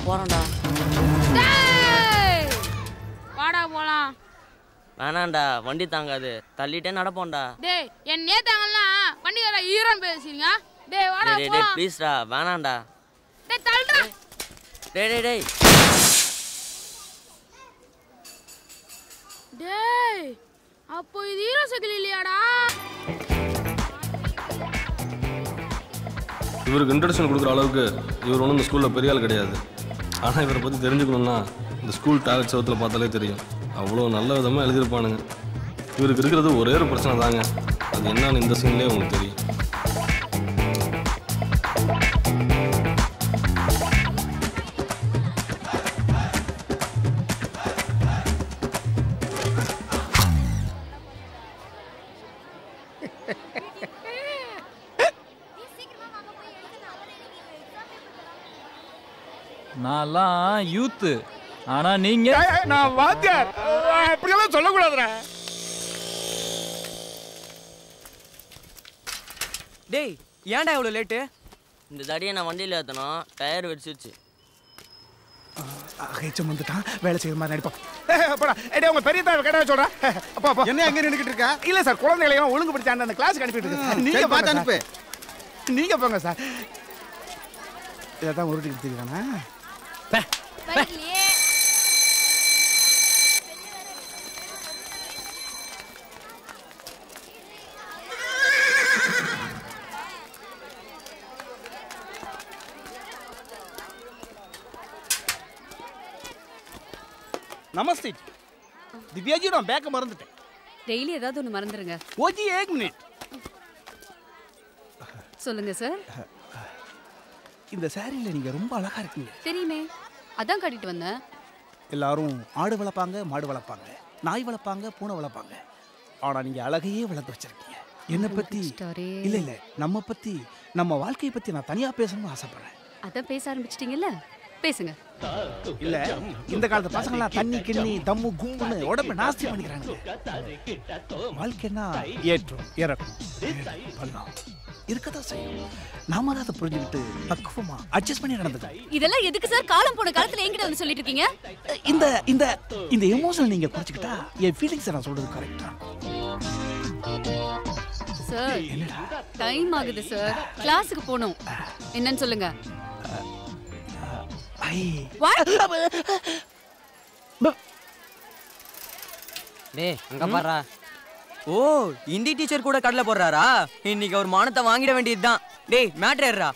போறேன்டா டேய்! வாடா போலாம் வேணாம்டா வண்டி தாங்காது தள்ளிட்டே நடப்போம்டா டேய் என் நேத்தாங்கலாம் வண்டிக்கார ஈரன் பேசுறீங்க டேய் வாடா டேய் டேய், டேய் போலாம் ப்ளீஸ்டா வேணாம்டா டேய் தள்ளுடா டேய் டேய் டேய் டேய் அப்போ இது ஹீரோ சைக்கிள் இல்லையாடா இவருக்கு இன்ட்ரடக்ஷன் கொடுக்குற அளவுக்கு இவர் ஒன்றும் இந்த ஸ்கூலில் பெரிய ஆள் கிடையாது ஆனால் இவரை பற்றி தெரிஞ்சுக்கணும்னா இந்த ஸ்கூல் டாய்லெட் செவத்தில் பார்த்தாலே தெரியும் அவ்வளோ நல்ல விதமாக எழுதியிருப்பானுங்க இவருக்கு இருக்கிறது ஒரே ஒரு பிரச்சனை தாங்க அது என்னன்னு இந்த சீன்லேயே உங்களுக்கு தெரியும் நான்லாம் யூத்து ஆனா நீங்க நான் வாத்தியார் அப்படியெல்லாம் சொல்லக்கூடாதுடா டேய் ஏன்டா இவ்வளோ லேட்டு இந்த தடியை நான் வண்டியில் ஏற்றணும் டயர் வெடிச்சிருச்சு ஹெச்எம் வந்துட்டான் வேலை செய்யுற மாதிரி நடிப்பான் ஏய், போடா ஏடே உங்க பெரிய தாய் கேட்டா சொல்றா அப்பா அப்பா என்ன அங்க நின்னுக்கிட்டு இருக்க இல்ல சார் குழந்தைகளையும் ஒழுங்கு படிச்ச அந்த கிளாஸ்க்கு அனுப்பிட்டு இருக்கு நீங்க சரி, பார்த்து போங்க அனுப்பு சார். நீங்க போங்க சார் இதான் உருட்டிக்கிட்டு தெரியுறானா நமஸ்தே दिव्या जी நான் பேக்க மறந்துட்டேன் டெய்லி ஏதாவது ஒன்று மறந்துடுங்க वो जी एक मिनट சொல்லுங்க சார் இந்த சாரியில நீங்க ரொம்ப அழகா இருக்கீங்க தெரியுமே அதான் கட்டிட்டு வந்தேன் எல்லாரும் ஆடு வளர்ப்பாங்க மாடு வளர்ப்பாங்க நாய் வளர்ப்பாங்க பூனை வளர்ப்பாங்க ஆனா நீங்க அழகையே வளர்த்து வச்சிருக்கீங்க என்னை பத்தி ஸ்டாரே இல்ல இல்ல நம்ம பத்தி நம்ம வாழ்க்கையை பத்தி நான் தனியா பேசணும்னு ஆசைப்படுறேன் அதான் பேச ஆரம்பிச்சிட்டீங்கல்ல பேசுங்க இல்ல இந்த காலத்து பசங்களாம் தண்ணி கிண்ணி தம்மு கும்புன்னு உடம்பு நாஸ்தி பண்ணிக்கிறானுங்க வாழ்க்கைன்னா ஏற்றம் இறக்கும் ஏற்றம், பள்ளம் இருக்கதான் செய்யும் நாம தான் அதை புரிஞ்சுக்கிட்டு பக்குவமா அட்ஜஸ்ட் பண்ணி நடந்துக்கணும் இதெல்லாம் எதுக்கு சார் காலம் போன காலத்துல என்கிட்ட வந்து சொல்லிட்டு இருக்கீங்க இந்த இந்த இந்த எமோஷனல் நீங்க குறைச்சிக்கிட்டா என் ஃபீலிங்ஸை நான் சொல்றது கரெக்டா சார் டைம் ஆகுது சார் கிளாஸுக்கு போகணும் என்னன்னு சொல்லுங்க ஐ What? டேய் அங்க பாருடா ஓ ஹிந்தி டீச்சர் கூட கடலை போடுறாரா இன்னைக்கு அவர் மானத்தை வாங்கிட வேண்டியதுதான் டேய் மேட்ரு ஏறுறா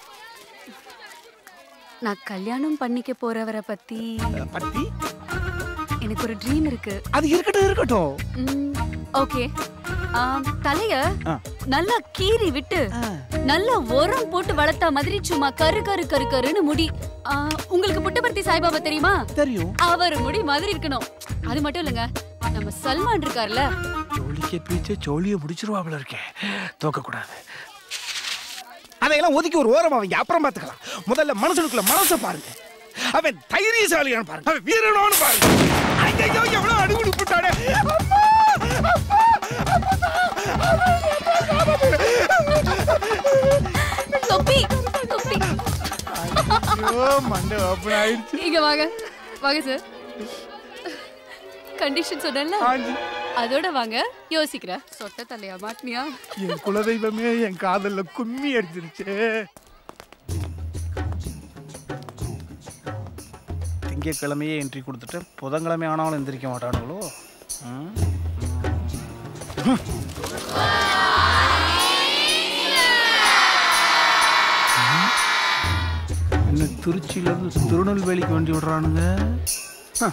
நான் கல்யாணம் பண்ணிக்க போறவரை பத்தி பத்தி எனக்கு ஒரு ட்ரீம் இருக்கு அது இருக்கட்டும் இருக்கட்டும் ஓகே தலைய ஆ. நல்லா கீறி விட்டு நல்ல உரம் போட்டு வளர்த்தா மாதிரி சும்மா கரு கரு கரு கருன்னு முடி ஆ, உங்களுக்கு புட்டபர்த்தி சாய்பாபா தெரியுமா தெரியும் அவர் முடி மாதிரி இருக்கணும் அது மட்டும் இல்லைங்க நம்ம சல்மான் இருக்கார்ல ஜோலிக்கு பீச்சே ஜோலியை முடிச்சிருவாப்புல இருக்கேன் தோக்க கூடாது அதையெல்லாம் ஒதுக்கி ஒரு ஓரம் அவங்க அப்புறம் பார்த்துக்கலாம் முதல்ல மனுஷனுக்குள்ள மனசை பாருங்க அவன் தைரியசாலியான்னு பாருங்க அவன் வீரனோன்னு பாருங்க ஐயோ எவ்வளவு அடிகுடி போட்டானே அம்மா! தொப்பி தொப்பி ஐயோ மண்டை ஓப்பன் ஆயிடுச்சு இங்க வாங்க வாங்க சார் கண்டிஷன் சொன்னல ஆஞ்சி. அதோட வாங்க யோசிக்கிறேன் சொட்ட தலையா மாட்டினியா என் குலதெய்வமே என் காதல்ல கும்மி அடிச்சிருச்சு திங்கக்கிழமையே என்ட்ரி கொடுத்துட்டு புதன்கிழமை ஆனாலும் எந்திரிக்க மாட்டானுங்களோ ம்? என்ன திருச்சியில இருந்து திருநெல்வேலிக்கு வண்டி விடுறானுங்க ஹ.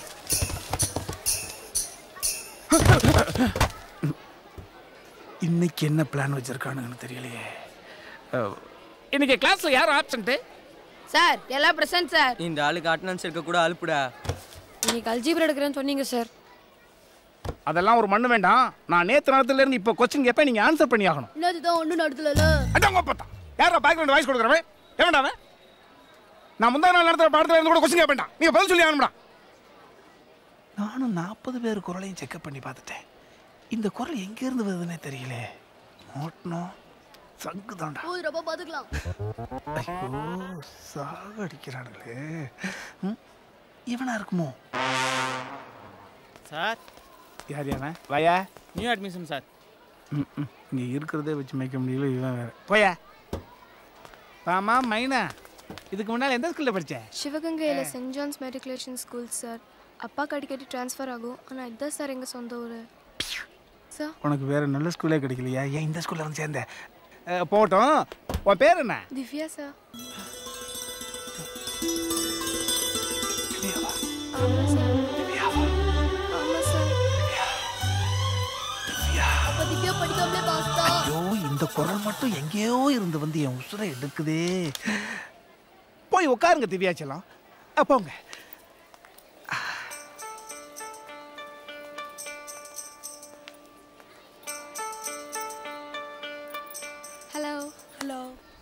இன்னைக்கு என்ன பிளான் வச்சிருக்கானுங்கன்னு தெரியலையே அஹ், இன்னைக்கு கிளாஸ்ல யார் ஆப்சண்ட் சார் எல்லாம் பிரசன்ட் சார் இந்த ஆளுக்கு அட்டனன்ஸ் இருக்க கூட அழுப்புடா இன்னைக்கு அல்ஜிபர் எடுக்கிறேன்னு சொன்னீங்க சார் அதெல்லாம் ஒரு மண்ணு வேண்டாம் நான் நேத்து நேரத்துல இருந்து இப்போ கொஸ்டின் கேட்பேன் நீங்க ஆன்சர் பண்ணி ஆகணும் இன்னொரு தான் ஒன்றும் நடத்துல அதான் பார்த்தா யாரா பேக்ரவுண்ட் வாய்ஸ் கொடுக்குறவன் எவன்டா அவன் நான் முந்தா நாள் நடத்துற பாடத்துல இருந்து கூட கொஸ்டின் கேட்பேன்டா நீங்க பதில் சொல்லி ஆகணும்டா நானும் நாற்பது பேர் குரலையும் செக்அப் பண்ணி பார்த்துட்டேன் இந்த குரல் எங்க இருந்து வருதுன்னே தெரியல மோட்டணும் சங்கு தாண்டா ஒரு ரூபா பாத்துக்கலாம் ஐயோ சாக அடிக்கிறானுங்களே ம், இவனா இருக்குமோ சார் யார் யாவன் வாயா நியூ அட்மிஷன் சார் ம் ம் இங்கே இருக்கிறதே வச்சு மேய்க்க முடியல இவன் வேற போயா ஆமா மைனா இதுக்கு முன்னால் எந்த ஸ்கூலில் படிச்ச சிவகங்கையில் saint John's matriculation school sir அப்பாக்கு அடிக்கடி ட்ரான்ஸ்ஃபர் ஆகும் ஆனால் இதுதான் சார் எங்கள் சொந்த ஊர் சார் உனக்கு வேற நல்ல ஸ்கூலே கிடைக்கலையா ஏன் இந்த ஸ்கூலில் வந்து சேர்ந்த அஹ், போகட்டும் உன் பேர் என்ன திவ்யா சார் திவ்யாவா? ஆமாம் சார் திவ்யாவா? ஆமாம் சார் அப்போ திவ்யா படிக்காமலே பாஸ்தா ஐயோ இந்த குரல் மட்டும் எங்கேயோ இருந்து வந்து என் உசுரை எடுக்குதே போய் உட்காருங்க திவ்யாச்சலம் அ, போங்க ஹலோ ஹலோ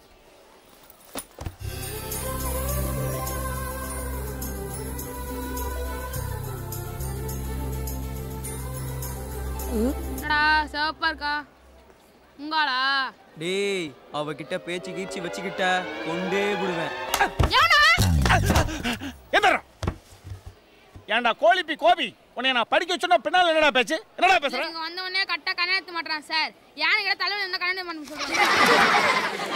என்னடா சிவப்பா இருக்கா உங்காளா டேய் அவகிட்ட பேச்சு கீச்சு வச்சுக்கிட்ட கொண்டே விடுவேன் எந்திரா ஏன்டா கோழிப்பி கோபி உன்னை நான் படிக்க சொன்னா பின்னால் என்னடா பேச்சு என்னடா சார் பேசுற இங்க வந்த உடனே கரெக்டா கண்ணெடுத்து மாட்டான் சார் யானை கிட்ட தலைவன் இருந்தா கண்ணெடுத்து மாட்டேன்னு சொல்றாங்க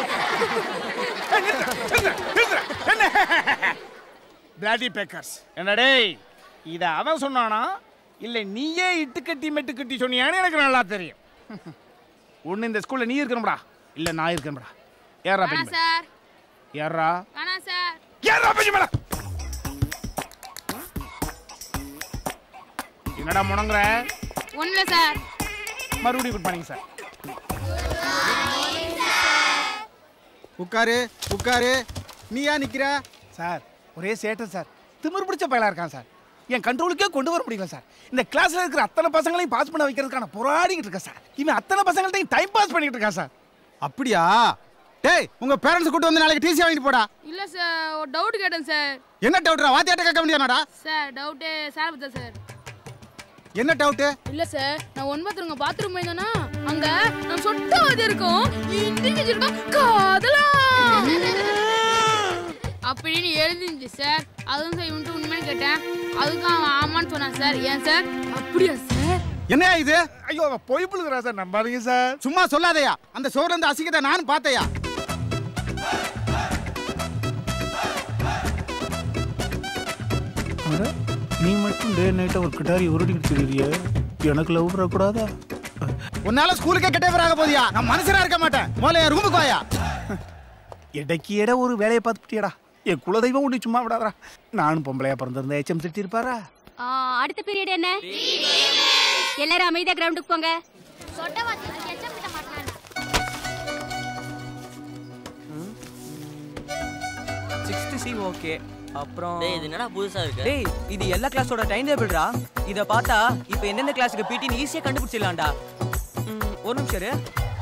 பிளாடி பேக்கர்ஸ் என்ன டேய் இத அவன் சொன்னானா இல்ல நீயே இட்டு கட்டி மெட்டு கட்டி சொன்னியான்னு எனக்கு நல்லா தெரியும் ஒண்ணு இந்த ஸ்கூல்ல நீ இருக்கணும்டா இல்ல நான் இருக்கணும்டா ஏறா வேணாம் பெஞ்சு சார் ஏறா வேணாம் சார் ஏறா பெஞ்சு மேல என்னடா முணங்குற ஒண்ணுல சார் மறுபடியும் குட் மார்னிங் சார் உட்காரு உட்காரு நீயா நிக்கிற சார் ஒரே சேட்டன் சார் திமிர் பிடிச்ச பயலா இருக்கான் சார் என் கண்ட்ரோலுக்கே கொண்டு வர முடியல சார் இந்த கிளாஸ்ல இருக்கிற அத்தனை பசங்களையும் பாஸ் பண்ண வைக்கிறதுக்கான போராடிக்கிட்டு இருக்கேன் சார் இவன் அத்தனை பசங்கள்ட்டையும் டைம் பாஸ் பண்ணிட்டு இருக்கான் சார் அப்படியா டேய் உங்க பேரண்ட்ஸ் கூட்டு வந்து நாளைக்கு டிசி வாங்கிட்டு போடா இல்ல சார் ஒரு டவுட் கேட்டேன் சார் என்ன டவுட்ரா வாத்தியாட்ட கேட்க வேண்டியதானடா சார் டவுட்டு சார் பத்தா சார் என்ன டவுட் இல்ல சார் நான் ஒன்பது பாத்ரூம் போயிருந்தேனா அங்க நான் சொட்ட வாதி இருக்கும் இண்டிஜி இருக்கும் காதலாம் அப்படின்னு எழுதிருந்துச்சு சார் அதுவும் சார் இவன்ட்டு உண்மைன்னு கேட்டேன் அதுக்கு அவன் ஆமான்னு சொன்னான் சார் ஏன் சார் அப்படியா சார் என்னையா இது ஐயோ அவன் பொய் புழுகிறா சார் நம்பாதீங்க சார் சும்மா சொல்லாதயா அந்த சோர்ல இருந்து அசிங்கத்தை நானும் பார்த்தேயா நீ மட்டும் டே நைட்டை ஒரு கிட்டாரி உருட்டிக்கிட்டு தெரியுறிய எனக்கு லவ் வரக்கூடாதா உன்னால ஸ்கூலுக்கே கெட்டவராக போதியா நான் மனுஷனா இருக்க மாட்டேன் முதல்ல என் ரூமுக்கு வாயா இடைக்கு இட ஒரு வேலையை பார்த்துட்டியடா என் குலதெய்வம் ஒன்று சும்மா விடாதடா நானும் பொம்பளையா பிறந்திருந்தேன் எச்எம் திட்டி இருப்பாரா ஆ, அடுத்த பீரியட் என்ன எல்லாரும் அமைதியா கிரவுண்டுக்கு போங்க சொட்ட வாத்தியத்துக்கு எச்சம் கிட்ட மாட்டான் சிக்ஸ்த் சி ஓகே அப்புறம் டேய் இது என்னடா புதுசா இருக்கு டேய் இது எல்லா கிளாஸோட டைம் டேபிள்ரா இத பார்த்தா இப்போ எந்தெந்த கிளாஸுக்கு பிடின்னு ஈஸியா கண்டுபிடிச்சிடலாம்டா ம், ஒரு நிமிஷம் இரு.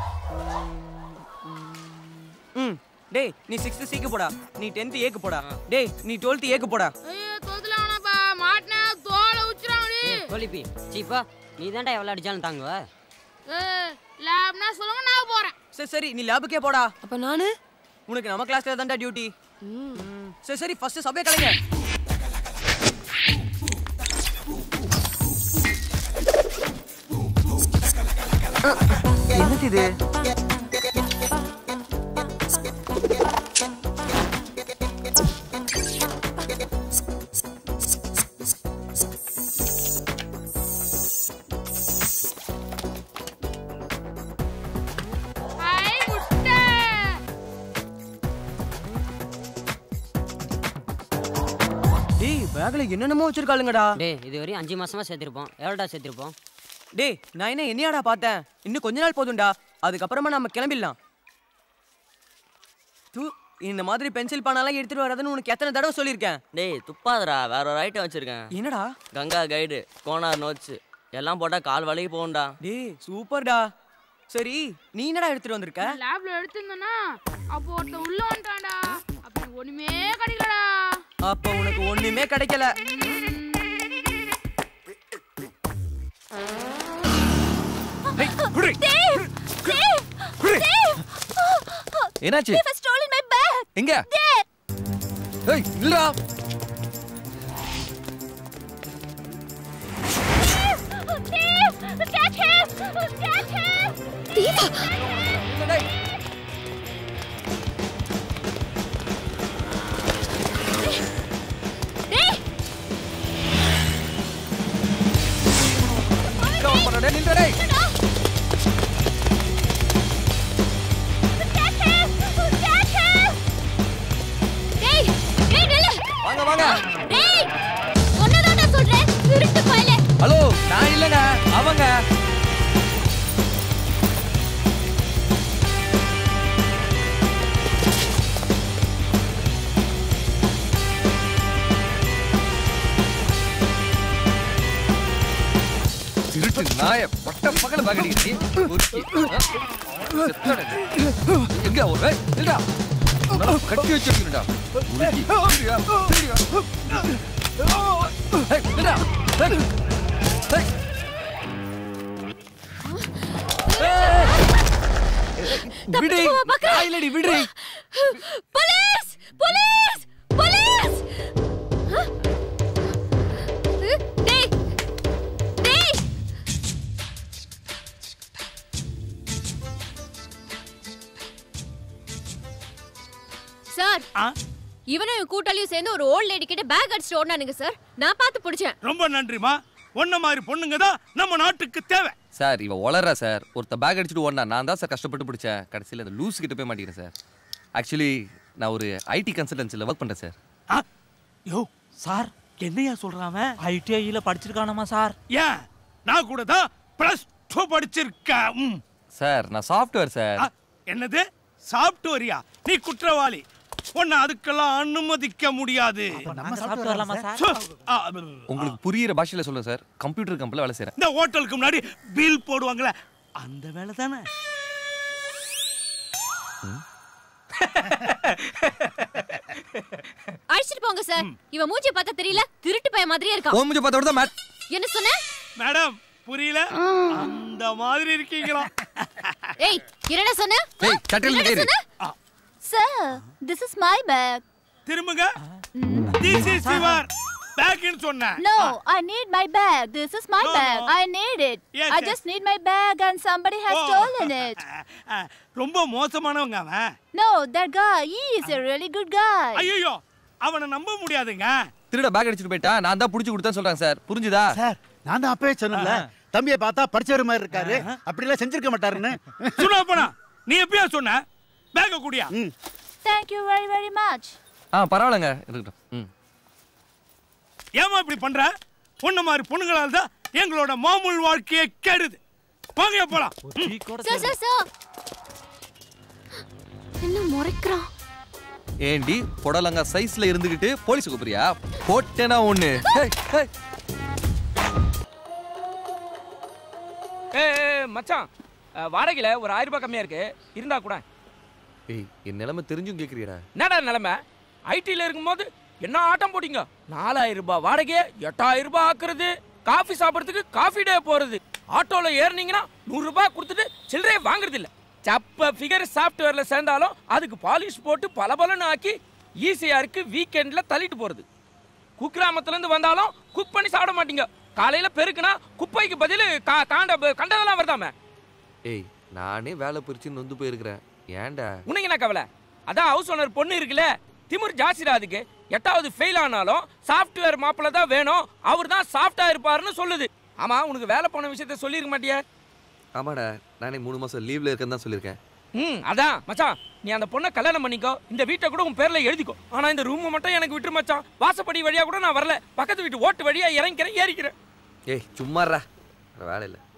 ம் டேய் நீ சிக்ஸ்த் சிக்கு போடா நீ டென்த் ஏக்கு போடா டேய் நீ டுவெல்த் ஏக்கு போடா ஐயோ தோத்துல வேணாப்பா மாட்டினா தோலை உச்சிராமடி கோழிப்பி சீப்பா நீ தான்டா எவ்வளோ அடிச்சாலும் தாங்குவ லேப்னா சொல்லுங்க நான் போறேன் சரி சரி நீ லேபுக்கே போடா அப்ப நானு உனக்கு நம்ம கிளாஸ்ல தான்டா டியூட்டி சரி சரி ஃபர்ஸ்ட் சபையை கலைங்க என்னது இது ஐ முட்டை டேய் பேக்ல என்னென்னமோ வச்சிருக்காளுங்கடா டேய் இது வரையும் அஞ்சு மாசமா சேர்த்திருப்போம் எவ்வளோடா சேர்த்திருப்போம் டேய் நான் என்ன என்னையாடா பார்த்தேன் இன்னும் கொஞ்ச நாள் போதும்டா அதுக்கப்புறமா நம்ம கிளம்பிடலாம் தூ இந்த மாதிரி பென்சில் பானாலாம் எடுத்துட்டு வராதுன்னு உனக்கு எத்தனை தடவை சொல்லியிருக்கேன் டேய் துப்பாதடா வேற ஒரு ஐட்டம் வச்சிருக்கேன் என்னடா கங்கா கைடு கோனார் நோட்ஸ் எல்லாம் போட்டா கால் வலிக்கு போகும்டா டேய் சூப்பர்டா சரி நீ என்னடா எடுத்துட்டு வந்திருக்க லேப்ல எடுத்திருந்தேனா அப்போ ஒருத்தன் உள்ள வந்துட்டான்டா அப்ப எனக்கு ஒண்ணுமே கிடைக்கலடா அப்ப உனக்கு ஒண்ணுமே கிடைக்கல குடி தேவ்! தேவ்! தேவ்! என்னாச்சு Thief has stolen my bag. எங்க There. ஏய் இல்லடா Thief! Catch him! Catch him! Thief! டேய் நில்றா நில்றா டேய் Catch him! Catch him! டேய் டேய் நில்லு வாங்க வாங்க டேய் ஒன்னதான் நான் சொல்றேன் திருட்டு பயலே ஹலோ நான் இல்லங்க அவங்க திருட்டு நாய பட்ட பகல பாக்கடி எங்க ஒரு இல்லடா உன்னால கட்டி வச்சிருக்கீங்கடா உருக்கி. இல்லையா? இல்லையா? ஏய், இல்லடா. ஏய். ஏய். விடு தப்பிச்சு போவா பாக்குறேன். நான் இல்லடி விடு போலீஸ் போலீஸ் போலீஸ் டேய் டேய் சார் இவனும் இவன் கூட்டாளியும் சேர்ந்து ஒரு ஓல்ட் லேடி கிட்ட பேக் அடிச்சுட்டு ஓடினானுங்க சார் நான் பார்த்து பிடிச்சேன் ரொம்ப நன்றிமா உன்ன மாதிரி பொண்ணுங்க தான் நம்ம நாட்டுக்கு தேவை சார் இவ ஒளறா சார் ஒருத்த பேக் அடிச்சுட்டு ஓடினா நான் தான் சார் கஷ்டப்பட்டு பிடிச்சேன் கடைசியில் அந்த லூஸ் கிட்ட போய் மாட்டேங்கிறேன் சார் ஆக்சுவலி நான் ஒரு ஐடி கன்சல்டன்சியில் ஒர்க் பண்ணுறேன் சார் யோ சார் என்னையா சொல்றான் ஐடிஐல படிச்சிருக்கானாமா சார் ஏன் நான் கூட தான் பிளஸ் டூ படிச்சிருக்கேன் ம். சார் நான் சாஃப்ட்வேர் சார் ஆ, என்னது சாப்பிட்டு நீ குற்றவாளி உன்னை அதுக்கெல்லாம் அனுமதிக்க முடியாது நம்ம சாப்பிட்டு வரலாமா சார் சு, ஆ, உங்களுக்கு புரியிற பாஷையில் சொல்லுங்க சார் கம்ப்யூட்டர் கம்பெனியில் வேலை செய்கிறேன் இந்த ஹோட்டலுக்கு முன்னாடி பில் போடுவாங்களே அந்த வேலை தானே அடிச்சிட்டு போங்க சார் இவன் மூஞ்சிய பார்த்தா தெரியல திருட்டு பையன் மாதிரியே இருக்கான் ஓ முஞ்ச பார்த்தோட தான் மேட் என்ன சொன்ன மேடம் புரியல அந்த மாதிரி இருக்கீங்களா ஏய் என்னடா சொன்ன ஏய் சட்டையில் என்னடா கேரு சொன்ன sir this is my bag திரும்புங்க திஸ் இஸ் யுவர் பேக்னு சொன்னேன் No, I need my bag. This is my No, bag. no. I need it. Yes, I yes. just need my bag and somebody has Oh. stolen it. ஆ, ரொம்ப மோசமானவங்க அவன் No, that guy, he is a really good guy. ஐயோ அவனை நம்ப முடியாதுங்க திருட back அடிச்சுட்டு போயிட்டா நான் தான் பிடிச்சி கொடுத்தேன்னு சொல்றாங்க சார் புரிஞ்சுதா சார் நான் தான் அப்பவே சொன்னேன்ல தம்பியை பார்த்தா படிச்சவர் மாதிரி இருக்காரு அப்படிலாம் செஞ்சிருக்க மாட்டாருன்னு சுனா போனா நீ எப்பயா சொன்ன பேக்க குடியா Thank you very, very much. ஆ பரவாயில்லைங்க இருக்கட்டும் ம் ஏமா இப்படி பண்ற பொண்ணு மாதிரி பொண்ணுங்களால தான் எங்களோட மாமூல் வாழ்க்கையை கெடுது வாங்க போலாம் Sir, sir, sir. என்ன முறைக்கிறான் ஏண்டி புடலங்கா சைஸ்ல இருந்துகிட்டு போலீஸ் கூப்பிடுறியா போட்டேனா ஒண்ணு ஹேய், ஹேய். ஏய் மச்சான் அஹ், வாடகையில ஒரு ஆயிரம் ரூபாய் கம்மியா இருக்கு இருந்தா கூட ஏய் என் நிலைமை தெரிஞ்சும் கேக்குறியடா என்னடா நிலைமை ஐடில இருக்கும்போது என்ன ஆட்டம் போட்டீங்க நாலாயிரம் ரூபாய் வாடகை எட்டாயிரம் ரூபாய் ஆக்குறது காஃபி சாப்பிட்றதுக்கு காஃபி டே போறது ஆட்டோல ஏறினீங்கன்னா நூறு ரூபாய் கொடுத்துட்டு சில்லறையே வாங்குறது இல்ல சப்ப ஃபிகர் சாஃப்ட்வேர்ல சேர்ந்தாலும் அதுக்கு பாலிஷ் போட்டு பளபளன்னு ஆக்கி ஈஸியா இருக்கு வீக்கெண்ட்ல தள்ளிட்டு போறது குக்கிராமத்துல இருந்து வந்தாலும் குக் பண்ணி சாப்பிட மாட்டீங்க காலையில பெருக்குனா குப்பைக்கு பதில் கா- காண்ட கண்டதெல்லாம் வருதாமே ஏய் நானே வேலை பிரிச்சு நொந்து போயிருக்கிறேன் ஏன்டா உனக்கு என்ன கவலை அதான் ஹவுஸ் ஓனர் பொண்ணு இருக்குல்ல திமிர் ஜாஸ்திடா அதுக்கு எட்டாவது ஃபெயில் ஆனாலும் சாஃப்ட்வேர் மாப்பிள்ள தான் வேணும் அவர் தான் சாஃப்டா இருப்பாருன்னு சொல்லுது ஆமா உனக்கு வேலை போன விஷயத்த சொல்லிருக்க மாட்டியா ஆமாடா நானே மூணு மாசம் லீவ்ல இருக்கேன்னு தான் சொல்லியிருக்கேன் ம் அதான் மச்சான் நீ அந்த பொண்ணை கல்யாணம் பண்ணிக்கோ இந்த வீட்டை கூட உன் பேர்ல எழுதிக்கோ ஆனா இந்த ரூம் மட்டும் எனக்கு விட்டுரு மச்சான் வாசப்படி வழியா கூட நான் வரல பக்கத்து வீட்டு ஓட்டு வழியா இறங்கிக்கிறேன் ஏறிக்கிறேன் ஏய் சும்மாறா வேற வேலை இல்லை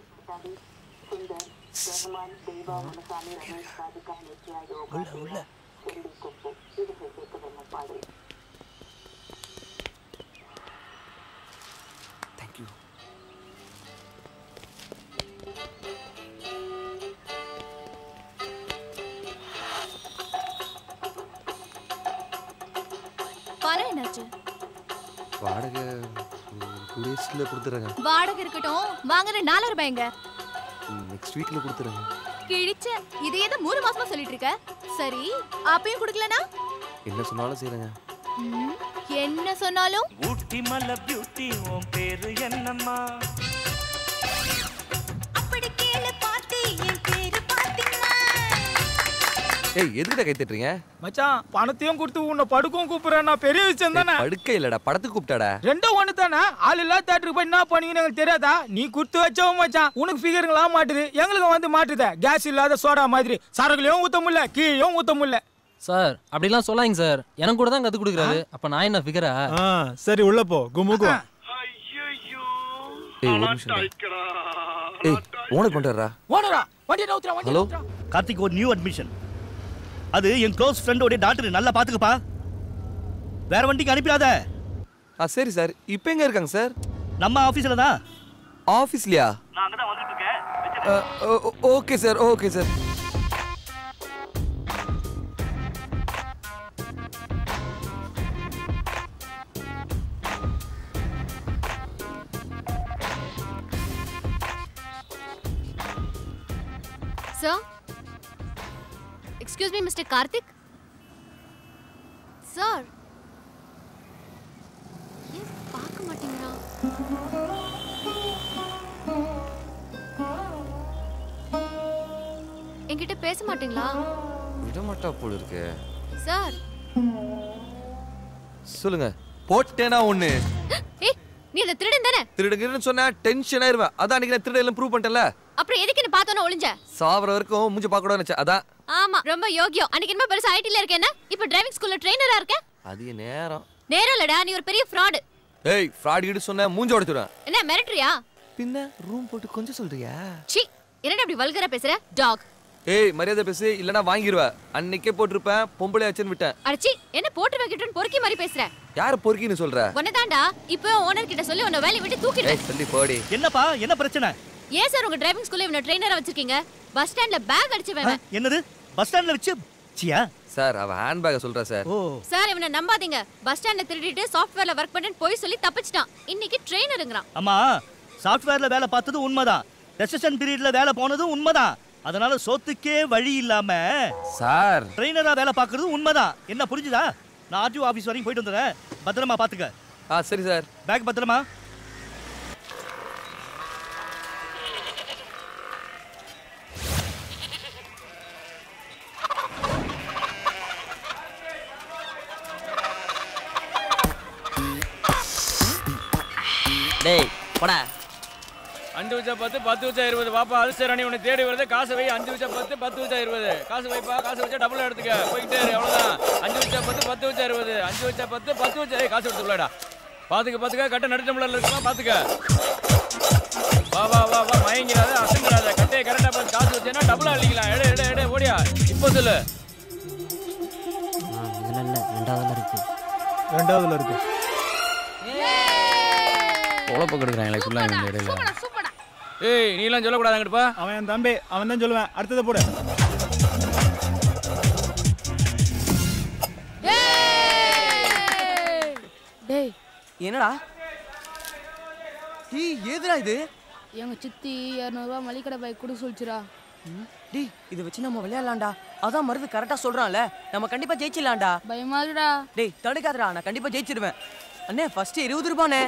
பணம் என்னாச்சு வாடகை டூ டேஸில் கொடுத்துட்றேங்க வாடகை இருக்கட்டும் வாங்குற நாலாயிரம் ரூபாய்ங்க நெக்ஸ்ட் வீக்கில் கொடுத்துட்றேங்க கிழிச்ச இதை எதை மூணு மாசமா சொல்லிட்டு இருக்க சரி அப்பயும் குடுக்கலனா என்ன சொன்னாலும் செய்யுங்க ம், என்ன சொன்னாலும் ஊட்டி மலை பியூட்டி உன் பேரு என்னம்மா அப்படி கேளு பாட்டி என் பேரு பாத்தீங்கன்னா ஏய் எதுக்கிட்ட கை தட்டுறீங்க மச்சான் பணத்தையும் கொடுத்து உன்னை படுக்கவும் கூப்பிடுறேன் நான் பெரிய விஷயம் தானே படுக்கை இல்லடா படத்துக்கு கூப்பிட்டாடா ரெண்டும் ஒண்ணு தானே ஆள் இல்லா தேட்டருக்கு போய் என்ன பண்ணீங்கன்னு எனக்கு தெரியாதா நீ கொடுத்து வச்சவன் மச்சான் உனக்கு ஃபிகருங்களா மாட்டுது எங்களுக்கு வந்து மாட்டுத கேஸ் இல்லாத சோடா மாதிரி சரகுலையும் ஊத்த முடியல கீழையும் ஊத்த முடியல சார் அப்படிலாம் சொல்லாங்க சார் எனக்கு கூட தான் கத்து கொடுக்குறாரு அப்ப நான் என்ன ஃபிகரா சரி உள்ள போ குமுக்கு ஏய் ஒரு நிமிஷம் இரு. ஏய் ஓனர் பண்றாரா ஓனரா வண்டியை நவுத்துறா வண்டி ஹலோ கார்த்திக் ஒரு நியூ அட்மிஷன் அது என் க்ளோஸ் ஃப்ரெண்டோட டாக்டர் நல்லா பாத்துக்கப்பா வேற வண்டிக்கு அனுப்பிடாத ஆ சரி சார் இப்போ எங்க இருக்காங்க சார் நம்ம ஆபீஸ்ல தான் ஆஃபீஸ்லயா நான் அங்க தான் வந்துட்டு இருக்கேன் okay sir okay sir sir excuse me mister Karthik sir ஏன் பார்க்க மாட்டீங்களா என்கிட்ட பேச மாட்டீங்களா விட மாட்டா போல இருக்கு சார் சொல்லுங்க போட்டேனா ஒண்ணு ஏய் நீ அந்த திருடன் தானே திருடுங்கன்னு சொன்னா டென்ஷன் ஆயிருவேன் அதான் அன்னைக்கு நான் திருட எல்லாம் ப்ரூவ் பண்ணிட்டேன்ல அப்புறம் எதுக்கு என்ன பார்த்தோன்னு ஒளிஞ்ச சாவர வரைக்கும் மூஞ்சி பார்க்க கூடாதுன்னு நினைச்சேன் அதான் ஆமா ரொம்ப யோகியம் அன்னைக்கு என்ன பெருசா ஐடில இருக்க என்ன இப்போ டிரைவிங் ஸ்கூல்ல ட்ரெயினரா இருக்க அதிக நேரம் நேரம் இல்லடா நீ ஒரு பெரிய ஃப்ராடு ஏய் ஃப்ராட் கிட்ட சொன்ன மூஞ்சி உடைச்சுடுவேன் என்ன மிரட்டுறியா பின்ன ரூம் போட்டு கொஞ்சம் சொல்றியா சி என்னடா அப்படி வல்கரா பேசுற டாக் ஏய் மரியாதை பேசு இல்லனா வாங்கிடுவ அன்னைக்கே போட்டிருப்பேன் பொம்பளை ஆச்சுன்னு விட்டேன் அடச்சி என்ன போட்டு வைக்கிட்டு பொறுக்கி மாதிரி பேசுற யார பொறுக்கின்னு சொல்ற உன்னதாண்டா இப்போ ஓனர் கிட்ட சொல்லி உன்னை வேலையை விட்டு தூக்கிடுவேன் ஏய் சொல்லி போடி என்னப்பா என்ன பிரச்சனை ஏன் சார் உங்க டிரைவிங் ஸ்கூல்ல இவனை ட்ரெயினரா வச்சிருக்கீங்க பஸ் ஸ்டாண்ட்ல பேக் அடிச்சு வேவன் என்னது பஸ் ஸ்டாண்ட்ல வச்சு சியா சார் அவ ஹேண்ட் பேக்க சொல்றா சார் சார் இவனை நம்பாதீங்க பஸ் ஸ்டாண்ட்ல திருடிட்டு சாஃப்ட்வேர்ல ஒர்க் பண்ணேன்னு போய் சொல்லி தப்பிச்சிட்டான் இன்னைக்கு ட்ரெயினருங்கிறான் அம்மா சாஃப்ட்வேர்ல வேலை பார்த்தது உண்மைதான் ரெசன் பீரியட்ல வேலை போனதும் உண்மைதான் அதனால சொத்துக்கே வழி இல்லாம சார் ட்ரெயினரா வேலை பார்க்கறது உண்மைதான் என்ன புரிஞ்சுதா நான் ஆர்டிஓ ஆபீஸ் வரைக்கும் போயிட்டு வந்துடுறேன் பத்திரமா பாத்துக்க ஆ சரி சார் பேக் பத்திரமா டேய் போடா அஞ்சு வச்சா பத்து பத்து வச்சா இருபது பாப்பா அது சரி உன்னை தேடி வருது காசு வை அஞ்சு வச்சா பத்து பத்து வச்சா இருபது காசு வைப்பா காசு வச்சா டபுள் எடுத்துக்க போய்கிட்டே இரு அவ்வளோதான் அஞ்சு வச்சா பத்து பத்து வச்சா இருபது அஞ்சு வச்சா பத்து பத்து வச்சா ஏய், காசு எடுத்துக்கலாடா பாத்துக்க பாத்துக்க கட்ட நடு டம்ளர்ல இருக்குமா பாத்துக்க வா வா வா வா மயங்கிறாத அசங்கிறாத கட்டையை கரெக்டா பார்த்து காசு வச்சேன்னா டபுளா அள்ளிக்கலாம் எடு எடு எடு ஓடியா இப்போ சொல்லு இதுல இல்ல ரெண்டாவதுல இருக்கு ரெண்டாவதுல இருக்கு உழப்பு கெடுக்குறாங்களே ஃபுல்லாக இந்த இடையில ஏய் நீலாம் சொல்லக்கூடாது அங்கிட்டுப்பா அவன் என் தம்பி அவன் தான் சொல்லுவேன் அடுத்ததை போடு டேய் என்னடா டீ ஏதுடா இது எங்க சித்தி இரநூறுவா மளிகடை பைக் கொடுக்க சொல்லிச்சுரா டேய் இதை வச்சு நம்ம விளையாடலாம்டா அதான் மருது கரெக்டா சொல்றான்ல நம்ம கண்டிப்பா ஜெயிச்சிடலாம்டா பயமா இருக்குடா டேய் தடுக்காதடா நான் கண்டிப்பா ஜெயிச்சிடுவேன் அண்ணே ஃபர்ஸ்ட் இருபது ரூபாண்ணே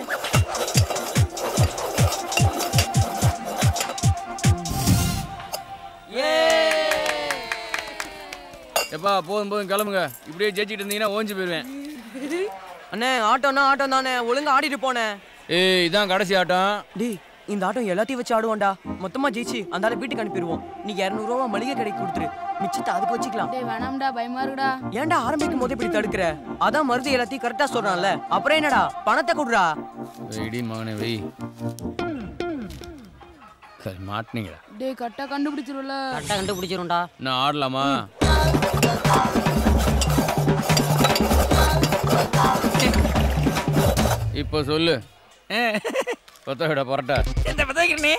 எப்பா போதும் போதும் கிளம்புங்க இப்படியே ஜெயிச்சிட்டு இருந்தீங்கன்னா ஓஞ்சி போயிடுவேன் அண்ணே ஆட்டோனா ஆட்டம் தானே ஒழுங்கா ஆடிட்டு போனேன் ஏய் இதான் கடைசி ஆட்டம் டேய் இந்த ஆட்டம் எல்லாத்தையும் வச்சு ஆடுவோம்டா மொத்தமா ஜெயிச்சு அந்த ஆளை வீட்டுக்கு அனுப்பிடுவோம் நீ இரநூறுவா மளிகை கடைக்கு கொடுத்துரு மிச்சத்தை அதுக்கு வச்சுக்கலாம் டேய் வேணாம்டா பயமா இருக்குடா ஏன்டா ஆரம்பிக்கும் போதே இப்படி தடுக்கிற அதான் மருது எல்லாத்தையும் கரெக்டா சொல்றான்ல அப்புறம் என்னடா பணத்தை கொடுறா வெயிடி மகனே வெய் சரி மாட்டினீங்களா டேய் கரெக்டா கண்டுபிடிச்சிருவல கரெக்டாக கண்டுபிடிச்சிரும்டா நான் ஆடலாமா இப்போ சொல்லு கொத்த விட பொரட்டா என்ன பதாக்கிறனே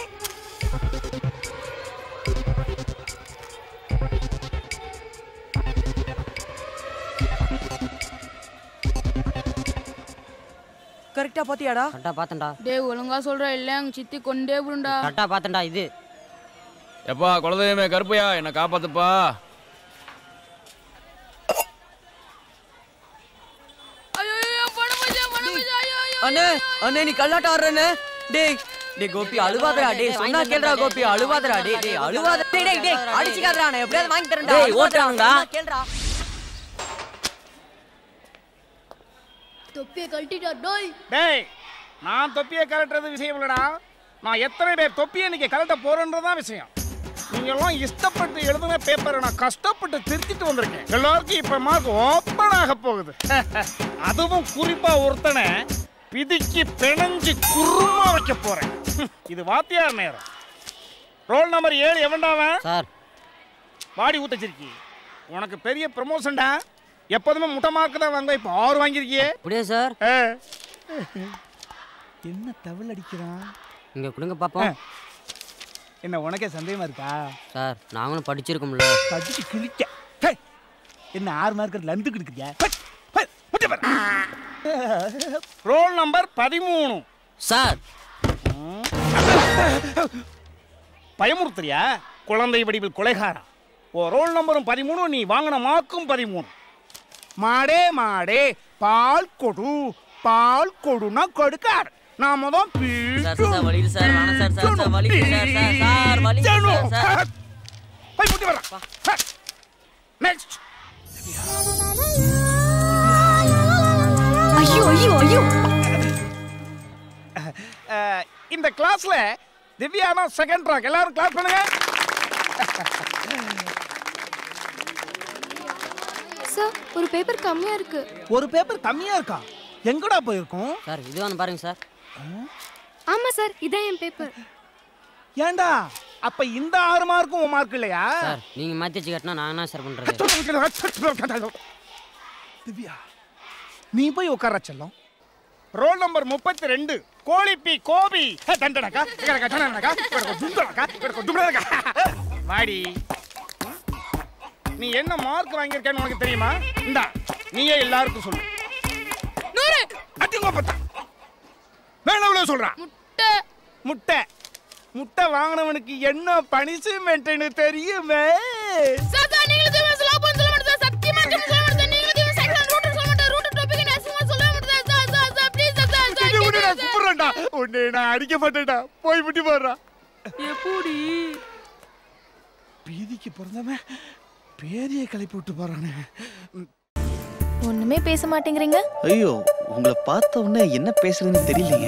கரெக்டா பாத்தியாடா கரெக்டாக பார்த்தேன்டா டேய் ஒழுங்கா சொல்ற இல்ல எங்க சித்தி கொண்டே விடுண்டா கரெக்டாக பார்த்தேன்டா இது எப்பா குலதெய்வமே கருப்பையா என்னை காப்பாத்துப்பா அண்ணே அண்ணே நீ கல்லாட்டம் ஆடுறேன்னு டேய் டேய் கோபி அழுவாதடா டேய் சொன்னா கேளுடா கோபி அழுவாதடா டேய் டேய் அழுவாத டேய் டேய் டேய் அடிச்சுக்காதடா நான் எப்படியாவது வாங்கி தரேன்டா டேய், அழுவாதடா, ஓட்டுறாங்கடா. சொன்னா கேளுடா தொப்பியை கழட்டிட்டா டோய் டேய் நான் தொப்பியை கலட்டுறது விஷயம் இல்லடா நான் எத்தனை பேர் தொப்பியை இன்னைக்கு கலட்ட போறேன்றதான் விஷயம் நீங்கெல்லாம் இஷ்டப்பட்டு எழுதின பேப்பரை நான் கஷ்டப்பட்டு திருத்திட்டு வந்திருக்கேன் எல்லாருக்கும் இப்ப மார்க் ஓப்பன் ஆக போகுது அதுவும் குறிப்பா ஒருத்தனை பிதிக்கி பிணைஞ்சு குருமா வைக்க போறேன் ஹம், இது வாத்தியார் நேரம் ரோல் நம்பர் ஏழு எவன்டாவன் சார் வாடி ஊத்தச்சிருக்கி உனக்கு பெரிய ப்ரமோஷன்டா எப்போதுமே முட்டை மார்க் தான் வாங்க இப்போ ஆறு வாங்கியிருக்கியே அப்படியே சார் என்ன தவள் அடிக்கிறான் இங்க கொடுங்க பாப்போம் என்ன உனக்கே சந்தேகமா இருக்கா சார் நாங்களும் படிச்சிருக்கோம்ல படிச்சு கிழிக்க ஹே, என்ன ஆறு மார்க் லந்து கிடக்குறியா ரோல் நம்பர் பதிமூணு சார் பயமுறுத்துறியா குழந்தை வடிவில் கொலைகாரா ஓ ரோல் நம்பரும் பதிமூணு நீ வாங்கின மார்க்கும் பதிமூணு மாடே மாடே பால் கொடு பால் கொடுனா கொடுக்கார் நாம தான் சார் சார் வலிக்குது சார் வேணாம் சார் சார் சார் வலிக்குது சார் சார் சார் வலிக்குது சார் சார் போய் முட்டி வரா நெக்ஸ்ட் ஐயோ ஐயோ ஐயோ இந்த கிளாஸ்ல திவ்யா தான் செகண்ட் ரேங்க் எல்லாரும் கிளாஸ் பண்ணுங்க சார் ஒரு பேப்பர் கம்மியா இருக்கு ஒரு பேப்பர் கம்மியா இருக்கா எங்கடா போயிருக்கும் சார் இது வந்து பாருங்க சார் ஆமா சார் இதான் என் பேப்பர் ஏன்டா அப்ப இந்த ஆறு மார்க்கும் உன் மார்க் இல்லையா சார் நீங்க மாத்தி வச்சு கட்டினா நான் என்ன சார் பண்றது திவ்யா நீ போய் உட்கார செல்லம் ரோல் நம்பர் முப்பத்தி ரெண்டு கோழிப்பி கோபி ஹே, தண்டனக்கா, இக்கடக்கா, தண்டனக்கா, இக்கடக்கா, துண்டனக்கா, இக்கடக்கா, துண்டனக்கா. வாடி நீ என்ன மார்க் வாங்கியிருக்கேன்னு உனக்கு தெரியுமா இந்தா நீயே எல்லாருக்கும் சொல்லு நூறு அடிங்க பத்தா வேணவளோ சொல்றான் முட்டை முட்டை முட்டை வாங்கினவனுக்கு என்ன பனிஷ்மெண்ட்னு தெரியுமே சார் சார் நீங்களும் தீவிரம் சொல்ல போன்னு சொல்ல மாட்டேன் சார் சத்தியமா சொல்ல மாட்டேன் சார் நீங்களும் தீவிரம் சைக்கிள் ரூட் சொல்ல மாட்டேன் ரூட் டாபிக் நான் அசிங்கமா சொல்ல மாட்டேன் sir sir sir please sir sir sir உன்னை நான் கூப்பிடுறேன்டா உன்னை நான் அடிக்க மாட்டேன்டா போய் விட்டு போடுறா எப்படி பீதிக்கு பிறந்தவன் பேரிய கிளப்பி விட்டு போறானே ஒண்ணுமே பேச மாட்டேங்கிறீங்க ஐயோ உங்களை பார்த்த உடனே என்ன பேசுறதுன்னு தெரியலைங்க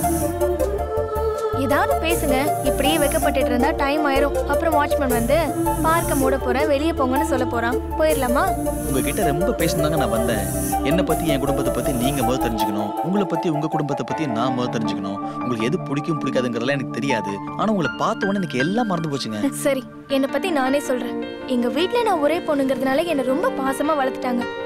ஏதாவது பேசுங்க இப்படியே வைக்கப்பட்டுட்டு இருந்தா டைம் ஆயிரும் அப்புறம் வாட்ச்மேன் வந்து பார்க்க மூட போறேன் வெளியே போங்கன்னு சொல்ல போறான் போயிடலாமா உங்ககிட்ட ரொம்ப பேசணுதாங்க நான் வந்தேன் என்னை பத்தி என் குடும்பத்தை பத்தி நீங்க முதல் தெரிஞ்சுக்கணும் உங்களை பத்தி உங்க குடும்பத்தை பத்தி நான் முதல் தெரிஞ்சுக்கணும் உங்களுக்கு எது பிடிக்கும் பிடிக்காதுங்கிறதெல்லாம் எனக்கு தெரியாது ஆனா உங்களை பார்த்த உடனே எனக்கு எல்லாம் மறந்து போச்சுங்க சரி என்னை பத்தி நானே சொல்றேன் எங்க வீட்ல நான் ஒரே பொண்ணுங்கிறதுனால என்னை ரொம்ப பாசமா வளர்த்துட்டாங்க